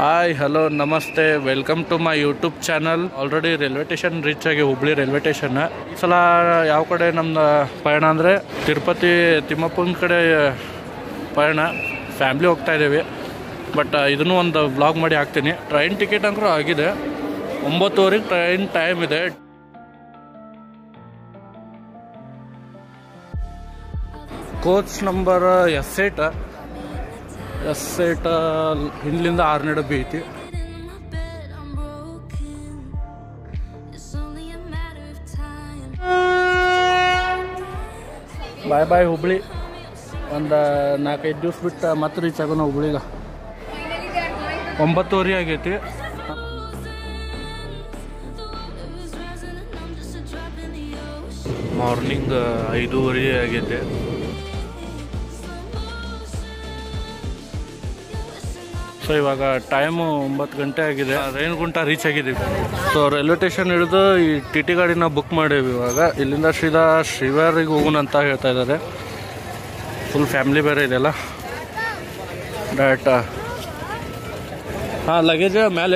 Hi hello ನಮಸ್ತೆ welcome to my YouTube channel already railway station reach ಆಗಿ Hubli railway station ಈ ಸಲ ಯಾವ ಕಡೆ ನಮ್ದು ಪಯಣ ಅಂದರೆ ತಿರುಪತಿ ತಿಮ್ಮಪ್ಪನ ಕಡೆ ಪಯಣ ಫ್ಯಾಮ್ಲಿ ಹೋಗ್ತಾ ಇದ್ದೀವಿ ಬಟ್ ಇದನ್ನು ಒಂದು ಬ್ಲಾಗ್ ಮಾಡಿ ಹಾಕ್ತೀನಿ ಟ್ರೈನ್ ಟಿಕೆಟ್ ಅಂಕರೂ ಆಗಿದೆ ಒಂಬತ್ತುವರೆಗೆ ಟ್ರೈನ್ ಟೈಮ್ ಇದೆ coach number S eight S eight ಹಿಂದ್ಲಿಂದ ಆರನೇ ಡಬ್ಬಿ ಐತಿ in my bed, I'm broken. It's only a matter of time. ಬಾಯ್ ಬಾಯ್ ಹುಬ್ಳಿ ಒಂದು ನಾಲ್ಕೈದು ದಿವ್ಸ ಬಿಟ್ಟು ಮತ್ತೆ ರೀಚ್ ಆಗೋಣ ಹುಬ್ಳಿಗೆ ಒಂಬತ್ತುವರೆ ಆಗೈತಿ The water is rising and I'm just a drop in the ocean. Morning ಐದೂವರೆ ಆಗೈತೆ ಸೊ ಇವಾಗ ಟೈಮು ಒಂಬತ್ತು ಗಂಟೆ ಆಗಿದೆ ರೇಣುಗುಂಟ ರೀಚ್ ಆಗಿದ್ದೀವಿ ಸೊ ರೈಲ್ವೆ ಸ್ಟೇಷನ್ ಹಿಡಿದು ಈ ಟಿ ಟಿ ಗಾಡಿನ ಬುಕ್ ಮಾಡೀವಿ ಇವಾಗ ಇಲ್ಲಿಂದ ಸೀದಾ ಶಿವರಿಗೆ ಹೋಗೋಣ ಅಂತ ಹೇಳ್ತಾ ಇದ್ದಾರೆ ಫುಲ್ ಫ್ಯಾಮಿಲಿ ಬೇರೆ ಇದೆಯಲ್ಲ ಡೈರೆಕ್ಟ್ ಹಾಂ ಲಗೇಜ್ ಮೇಲೆ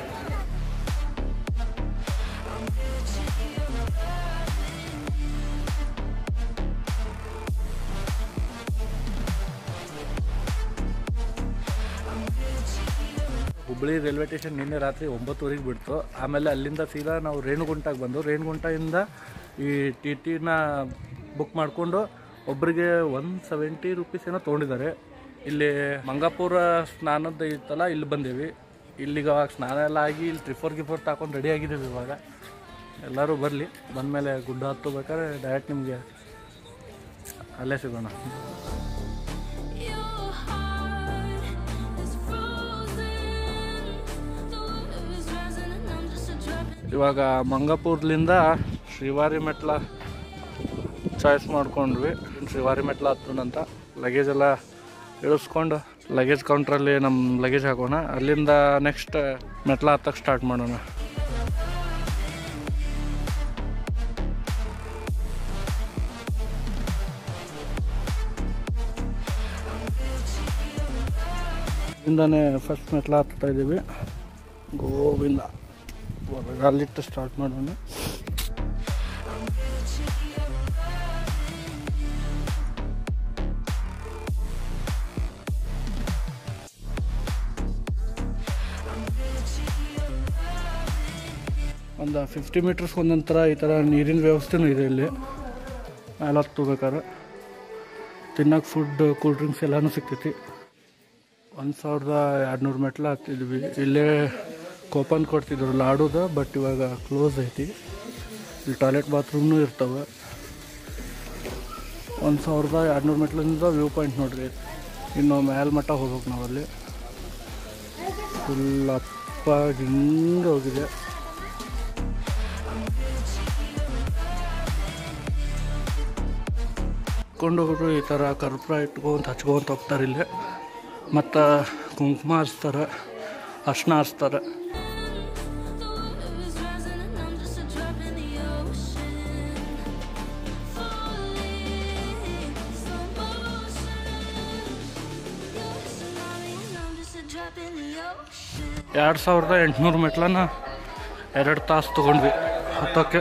ಹುಬ್ಳಿ ರೈಲ್ವೆ ಸ್ಟೇಷನ್ ನಿನ್ನೆ ರಾತ್ರಿ ಒಂಬತ್ತುವರೆಗೆ ಬಿಡ್ತು ಆಮೇಲೆ ಅಲ್ಲಿಂದ ಸೀದಾ ನಾವು ರೇಣುಗುಂಟಾಗೆ ಬಂದು ರೇಣುಗುಂಟದಿಂದ ಈ ಟಿ ಟಿನ ಬುಕ್ ಮಾಡಿಕೊಂಡು ಒಬ್ಬರಿಗೆ ಒನ್ ಸೆವೆಂಟಿ ರುಪೀಸ್ ಏನೋ ತೊಗೊಂಡಿದ್ದಾರೆ ಇಲ್ಲಿ ಮಂಗಾಪುರ ಸ್ನಾನದ ಇತ್ತಲ್ಲ ಇಲ್ಲಿ ಬಂದೀವಿ ಇಲ್ಲಿಗೆ ಅವಾಗ ಸ್ನಾನ ಎಲ್ಲ ಆಗಿ ಇಲ್ಲಿ ಟ್ರಿಫೋರ್ ಗಿಫೋರ್ ತಗೊಂಡು ರೆಡಿ ಆಗಿದ್ದೀವಿ ಇವಾಗ ಎಲ್ಲರೂ ಬರಲಿ ಬಂದಮೇಲೆ ಗುಡ್ಡ ಹತ್ತಬೇಕಾದ್ರೆ ಡೈರೆಕ್ಟ್ ನಿಮಗೆ ಅಲ್ಲೇ ಸಿಗೋಣ Your heart is frozen. The water is rising and I'm just a drop in ಇವಾಗ ಮಂಗಾಪುರ್ಲಿಂದ ಶ್ರೀವಾರಿ ಮೆಟ್ಲ ಚಾಯ್ಸ್ ಮಾಡ್ಕೊಂಡ್ವಿ ಶ್ರೀವಾರಿ ಮೆಟ್ಲ ಹತ್ತೋಣ ಲಗೇಜ್ ಎಲ್ಲ ಇಳಿಸ್ಕೊಂಡು ಲಗೇಜ್ ಕೌಂಟ್ರಲ್ಲಿ ನಮ್ಮ ಲಗೇಜ್ ಹಾಕೋಣ ಅಲ್ಲಿಂದ ನೆಕ್ಸ್ಟ್ ಮೆಟ್ಲ ಹತ್ತಕ್ಕೆ ಸ್ಟಾರ್ಟ್ ಮಾಡೋಣ ಇಂದನೇ ಫಸ್ಟ್ ಮೆಟ್ಲ ಹತ್ತಾ ಇದ್ದೀವಿ ಗೋವಿಂದ ಅಲ್ಲಿಟ್ಟು ಸ್ಟಾರ್ಟ್ ಮಾಡೋಣ ಒಂದು ಫಿಫ್ಟಿ ಮೀಟರ್ಸ್ ಒಂದೊಂಥರ ಈ ಥರ ನೀರಿನ ವ್ಯವಸ್ಥೆನೂ ಇದೆ ಇಲ್ಲಿ ಮೇಲೆ ಹತ್ತಬೇಕಾದ್ರೆ ತಿನ್ನಕ್ಕೆ ಫುಡ್ ಕೂಲ್ ಡ್ರಿಂಕ್ಸ್ ಎಲ್ಲನೂ ಸಿಗ್ತೈತಿ ಒಂದು ಸಾವಿರದ ಎರಡುನೂರು ಮೆಟ್ಲು ಹತ್ತಿದ್ವಿ ಇಲ್ಲೇ ಕೋಪನ್ ಕೊಡ್ತಿದ್ರು ಲಾಡುದ ಬಟ್ ಇವಾಗ ಕ್ಲೋಸ್ ಐತಿ ಇಲ್ಲಿ ಟಾಯ್ಲೆಟ್ ಬಾತ್ರೂಮ್ನೂ ಇರ್ತವೆ ಒಂದು ಸಾವಿರದ ಎರಡುನೂರು ಮೆಟ್ಲಿಂದ ವ್ಯೂ ಪಾಯಿಂಟ್ ನೋಡ್ರಿ ಇನ್ನು ಮೇಲ್ ಮಟ್ಟ ಹೋಗ್ಬೇಕು ನಾವಲ್ಲಿ ಫುಲ್ ಅಪ್ಪ ಹಿಂಗೆ ಹೋಗಿದೆ ಕೊಂಡು ಹೋಗೋರು ಈ ಥರ ಕರ್ಪೂರ ಇಟ್ಕೊಂತ ಹಚ್ಕೊಂತ ಹೋಗ್ತಾರೆ ಇಲ್ಲಿ ಮತ್ತು ಕುಂಕುಮ ಹಚ್ತಾರೆ ಅರ್ಶಿನ ಹಚ್ತಾರೆ The water is rising and I'm just a drop in the ocean. Falling slow motion. You're a tsunami and I'm just a drop in the ocean. ಎರಡು ಸಾವಿರದ ಎಂಟುನೂರು ಮೆಟ್ಲನ್ನ ಎರಡು ತಾಸು ತೊಗೊಂಡ್ವಿ ಹತ್ತೋಕ್ಕೆ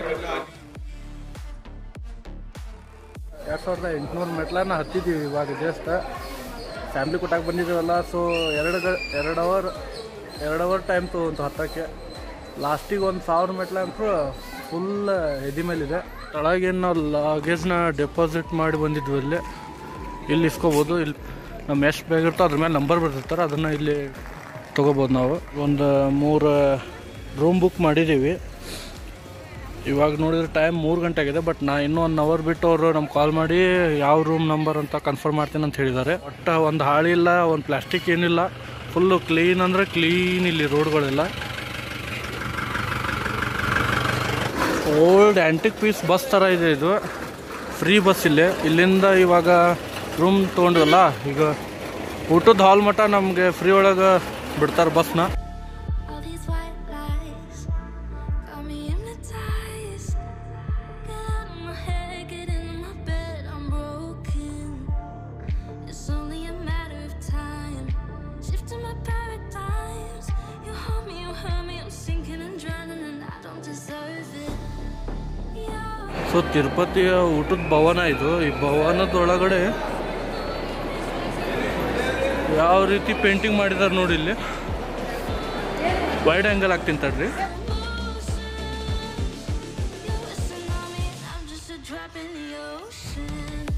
ಎರಡು ಸಾವಿರದ ಎಂಟುನೂರು ಮೆಟ್ಲನ್ನ ಹತ್ತಿದ್ದೀವಿ ಇವಾಗ ಜಸ್ಟ್ ಫ್ಯಾಮ್ಲಿ ಕೊಟ್ಟಾಗ ಬಂದಿದ್ದೀವಲ್ಲ ಸೊ ಎರಡು ಗ ಎರಡು ಅವರ್ ಎರಡು ಅವರ್ ಟೈಮ್ ತೊಗೊಂತು ಹತ್ತಕ್ಕೆ ಲಾಸ್ಟಿಗೆ ಒಂದು ಸಾವಿರ ಮೆಟ್ಲ ಅಂತೂ ಫುಲ್ ಎದಿ ಮೇಲಿದೆ ತಳಗೇನು ನಾವು ಲಗೇಜ್ನ ಡೆಪಾಸಿಟ್ ಮಾಡಿ ಬಂದಿದ್ವಿ ಇಲ್ಲಿ ಇಲ್ಲಿ ಇಸ್ಕೋಬೋದು ಇಲ್ಲಿ ನಮ್ಮ ಎಷ್ಟು ಬೇಗ ಇರ್ತೋ ಅದ್ರ ಮೇಲೆ ನಂಬರ್ ಬರ್ತಿರ್ತಾರೆ ಅದನ್ನು ಇಲ್ಲಿ ತೊಗೋಬೋದು ನಾವು ಒಂದು ಮೂರು ರೂಮ್ ಬುಕ್ ಮಾಡಿದ್ದೀವಿ ಇವಾಗ ನೋಡಿದ್ರೆ ಟೈಮ್ ಮೂರು ಗಂಟೆ ಆಗಿದೆ ಬಟ್ ನಾ ಇನ್ನೂ ಒನ್ ಅವರ್ ಬಿಟ್ಟು ಅವರು ನಮ್ಗೆ ಕಾಲ್ ಮಾಡಿ ಯಾವ ರೂಮ್ ನಂಬರ್ ಅಂತ ಕನ್ಫರ್ಮ್ ಮಾಡ್ತೀನಿ ಅಂತ ಹೇಳಿದ್ದಾರೆ ಒಟ್ಟು ಒಂದು ಹಾಳಿ ಇಲ್ಲ ಒಂದು ಪ್ಲಾಸ್ಟಿಕ್ ಏನಿಲ್ಲ ಫುಲ್ಲು ಕ್ಲೀನ್ ಅಂದರೆ ಕ್ಲೀನ್ ಇಲ್ಲಿ ರೋಡ್ಗಳೆಲ್ಲ ಓಲ್ಡ್ ಆ್ಯಂಟಿಕ್ ಪೀಸ್ ಬಸ್ ಥರ ಇದೆ ಇದು ಫ್ರೀ ಬಸ್ ಇಲ್ಲಿ ಇಲ್ಲಿಂದ ಇವಾಗ ರೂಮ್ ತೊಗೊಂಡ್ವಲ್ಲ ಈಗ ಊಟದ ಹಾಲ್ ಮಟ್ಟ ನಮಗೆ ಫ್ರೀ ಒಳಗೆ ಬಿಡ್ತಾರೆ ಬಸ್ನ All these white lies got me hypnotized. Get out of my head, get into my bed. I'm broken. It's only a matter of time. Shifting my paradigms. So ತಿರುಪತಿಯ ಊಟದ ಭವನ ಇದು ಈ ಭವನದೊಳಗಡೆ ಯಾವ ರೀತಿ ಪೇಂಟಿಂಗ್ ಮಾಡಿದಾರೆ ನೋಡಿ ಇಲ್ಲಿ ವೈಡ್ ಆ್ಯಂಗಲ್ ಹಾಕ್ತೀನಿ ತಡ್ರಿ Listen on me, I'm just a drop in the ocean.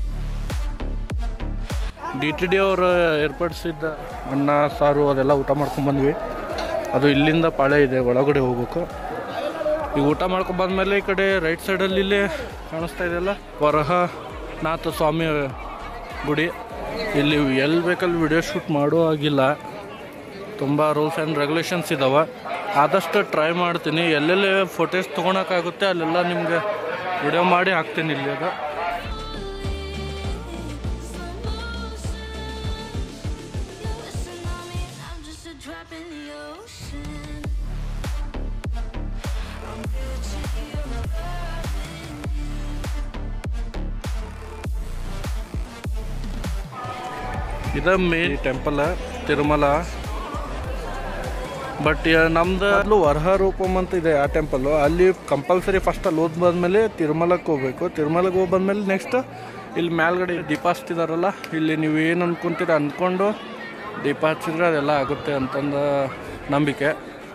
D T D ಅವರು ಏರ್ಪಡಿಸಿದ್ದ ಅನ್ನ ಸಾರು ಅದೆಲ್ಲ ಊಟ ಮಾಡ್ಕೊಂಡು ಬಂದ್ವಿ ಅದು ಇಲ್ಲಿಂದ ಪಾಳೆ ಇದೆ ಒಳಗಡೆ ಹೋಗ್ಬೇಕು ಈಗ ಊಟ ಮಾಡ್ಕೊಂಡು ಬಂದಮೇಲೆ ಈ ಕಡೆ ರೈಟ್ ಸೈಡಲ್ಲಿ ಇಲ್ಲೇ ಕಾಣಿಸ್ತಾ ಇದೆಯಲ್ಲ ವರಹನಾಥ ಸ್ವಾಮಿ ಗುಡಿ ಇಲ್ಲಿ ಎಲ್ಲಿ ಬೇಕಲ್ಲಿ ವಿಡಿಯೋ ಶೂಟ್ ಮಾಡೋ ಆಗಿಲ್ಲ ತುಂಬ ರೂಲ್ಸ್ ಆ್ಯಂಡ್ ರೆಗ್ಯುಲೇಷನ್ಸ್ ಇದ್ದಾವೆ ಆದಷ್ಟು ಟ್ರೈ ಮಾಡ್ತೀನಿ ಎಲ್ಲೆಲ್ಲಿ ಫೋಟೋಸ್ ತೊಗೊಳಕ್ಕಾಗುತ್ತೆ ಅಲ್ಲೆಲ್ಲ ನಿಮಗೆ ವಿಡಿಯೋ ಮಾಡಿ ಹಾಕ್ತೀನಿ ಇಲ್ಲಿ ಅದು Listen on me, I'm just a drop in the ocean. ಇದ ಮೇನ್ ಟೆಂಪಲ್ ತಿರುಮಲ ಬಟ್ ನಮ್ದು ಅಲ್ಲೂ ವರಹ ರೂಪಮ್ ಅಂತ ಇದೆ ಆ ಟೆಂಪಲ್ ಅಲ್ಲಿ ಕಂಪಲ್ಸರಿ ಫಸ್ಟ್ ಅಲ್ಲಿ ಹೋದ್ ಬಂದ್ಮೇಲೆ ತಿರುಮಲಕ್ಕೆ ಹೋಗ್ಬೇಕು ತಿರುಮಲಕ್ಕೆ ಹೋಗಿ ಬಂದ್ಮೇಲೆ ನೆಕ್ಸ್ಟ್ ಇಲ್ಲಿ ಮೇಲ್ಗಡೆ ದೀಪ ಹಚ್ತಿದಾರಲ್ಲ ಇಲ್ಲಿ ನೀವು ಏನು ಅನ್ಕೊಂತೀರ ಅಂದ್ಕೊಂಡು ದೀಪ ಹಚ್ಚಿದ್ರೆ ಅದೆಲ್ಲ ಆಗುತ್ತೆ ಅಂತಂದು ನಂಬಿಕೆ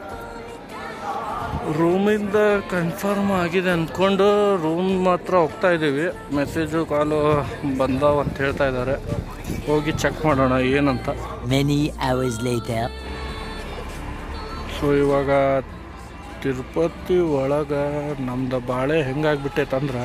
ರೂಮಿಂದ ಕನ್ಫರ್ಮ್ ಆಗಿದೆ ಅಂದ್ಕೊಂಡು ರೂಮ್ ಮಾತ್ರ ಹೋಗ್ತಾ ಇದ್ದೀವಿ ಮೆಸೇಜು ಕಾಲು ಬಂದಾವ ಅಂತ ಹೇಳ್ತಾ ಇದ್ದಾರೆ ಹೋಗಿ ಚೆಕ್ ಮಾಡೋಣ ಏನಂತ Many hours later. ಸೊ ಇವಾಗ ತಿರುಪತಿ ಒಳಗೆ ನಮ್ದು ಬಾಳೆ ಹೆಂಗಾಗ್ಬಿಟ್ಟೈತಂದ್ರೆ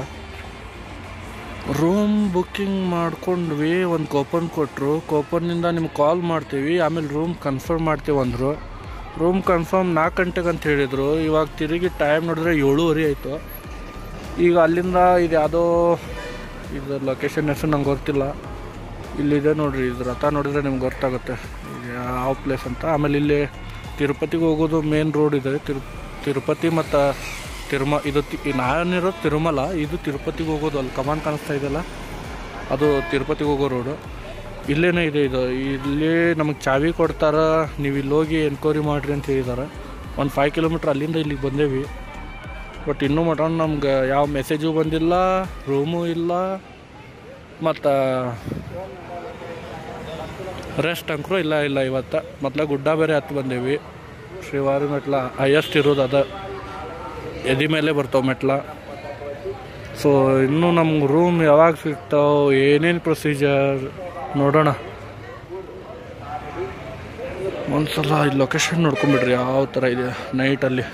ರೂಮ್ ಬುಕ್ಕಿಂಗ್ ಮಾಡ್ಕೊಂಡ್ವಿ ಒಂದು ಕೂಪನ್ ಕೊಟ್ಟರು ಕೂಪನ್ನಿಂದ ನಿಮ್ಗೆ ಕಾಲ್ ಮಾಡ್ತೀವಿ ಆಮೇಲೆ ರೂಮ್ ಕನ್ಫರ್ಮ್ ಮಾಡ್ತೀವಿ ಅಂದರು ರೂಮ್ ಕನ್ಫರ್ಮ್ ನಾಲ್ಕು ಗಂಟೆಗೆ ಅಂತ ಹೇಳಿದರು ಇವಾಗ ತಿರುಗಿ ಟೈಮ್ ನೋಡಿದ್ರೆ ಏಳುವರೆ ಆಯಿತು ಈಗ ಅಲ್ಲಿಂದ ಇದು ಯಾವುದೋ ಇದು ಲೊಕೇಶನ್ ಹೆಸರು ನಂಗೆ ಗೊತ್ತಿಲ್ಲ ಇಲ್ಲಿದೆ ನೋಡ್ರಿ ಇದು ರಥ ನೋಡಿದ್ರೆ ನಿಮ್ಗೆ ಗೊತ್ತಾಗುತ್ತೆ ಇದು ಯಾವ ಪ್ಲೇಸ್ ಅಂತ ಆಮೇಲೆ ಇಲ್ಲಿ ತಿರುಪತಿಗೆ ಹೋಗೋದು ಮೇನ್ ರೋಡ್ ಇದೆ ತಿರು ತಿರುಪತಿ ಮತ್ತು ತಿರುಮ ಇದು ತಿ- ನಾನಿರೋದು ತಿರುಮಲ ಇದು ತಿರುಪತಿಗೆ ಹೋಗೋದು ಅಲ್ಲಿ ಕಮಾನ್ ಕಾಣಿಸ್ತಾ ಇದೆಯಲ್ಲ ಅದು ತಿರುಪತಿಗೆ ಹೋಗೋ ರೋಡು ಇಲ್ಲೇನೇ ಇದೆ ಇದು ಇಲ್ಲಿ ನಮಗೆ ಚಾವಿ ಕೊಡ್ತಾರ ನೀವು ಇಲ್ಲಿ ಹೋಗಿ ಎನ್ಕ್ವೈರಿ ಮಾಡಿರಿ ಅಂತ ಹೇಳಿದ್ದಾರೆ ಒಂದು ಫೈವ್ ಕಿಲೋಮೀಟ್ರ್ ಅಲ್ಲಿಂದ ಇಲ್ಲಿಗೆ ಬಂದೇವಿ ಬಟ್ ಇನ್ನೂ ಮಟ ನಮ್ಗೆ ಯಾವ ಮೆಸೇಜು ಬಂದಿಲ್ಲ ರೂಮು ಇಲ್ಲ ಮತ್ತು ರೆಸ್ಟ್ ಅಂಕರು ಇಲ್ಲ ಇಲ್ಲ ಇವತ್ತು ಮೊದ್ಲ ಗುಡ್ಡ ಬೇರೆ ಹತ್ತು ಬಂದೇವಿ ಶ್ರೀವಾರಿ ಮೆಟ್ಲ ಹೈಯೆಸ್ಟ್ ಇರೋದು ಅದ ಎದಿ ಮೇಲೆ ಬರ್ತಾವೆ ಮೆಟ್ಲ ಸೊ ಇನ್ನೂ ನಮ್ಗೆ ರೂಮ್ ಯಾವಾಗ ಸಿಗ್ತಾವೆ ಏನೇನು ಪ್ರೊಸೀಜರ್ ನೋಡೋಣ ಒಂದ್ಸಲ ಈ ಲೊಕೇಶನ್ ನೋಡ್ಕೊಂಬಿಡ್ರಿ ಯಾವ ಥರ ಇದೆ ನೈಟಲ್ಲಿ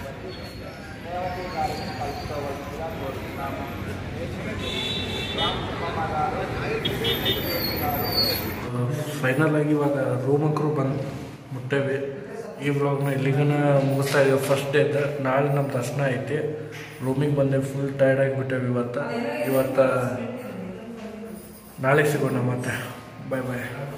ಫೈನಲ್ ಆಗಿ ಇವಾಗ ರೂಮ್ ಅಂಕರು ಬಂದು ಮುಟ್ಟೇವಿ ಈ ವ್ಲಾಗ್ನ ಇಲ್ಲಿಗನ ಮುಗಿಸ್ತಾ ಇದೀವಿ ಫಸ್ಟ್ ಡೇ ನಾಳೆ ನಮ್ಮ ದರ್ಶನ ಐತಿ ರೂಮಿಗೆ ಬಂದೆ ಫುಲ್ ಟೈರ್ಡ್ ಆಗಿಬಿಟ್ಟೇವಿ ಇವತ್ತು ಇವತ್ತು ನಾಳೆ ಸಿಗೋಣ ಮತ್ತೆ ಬಾಯ್ ಬಾಯ್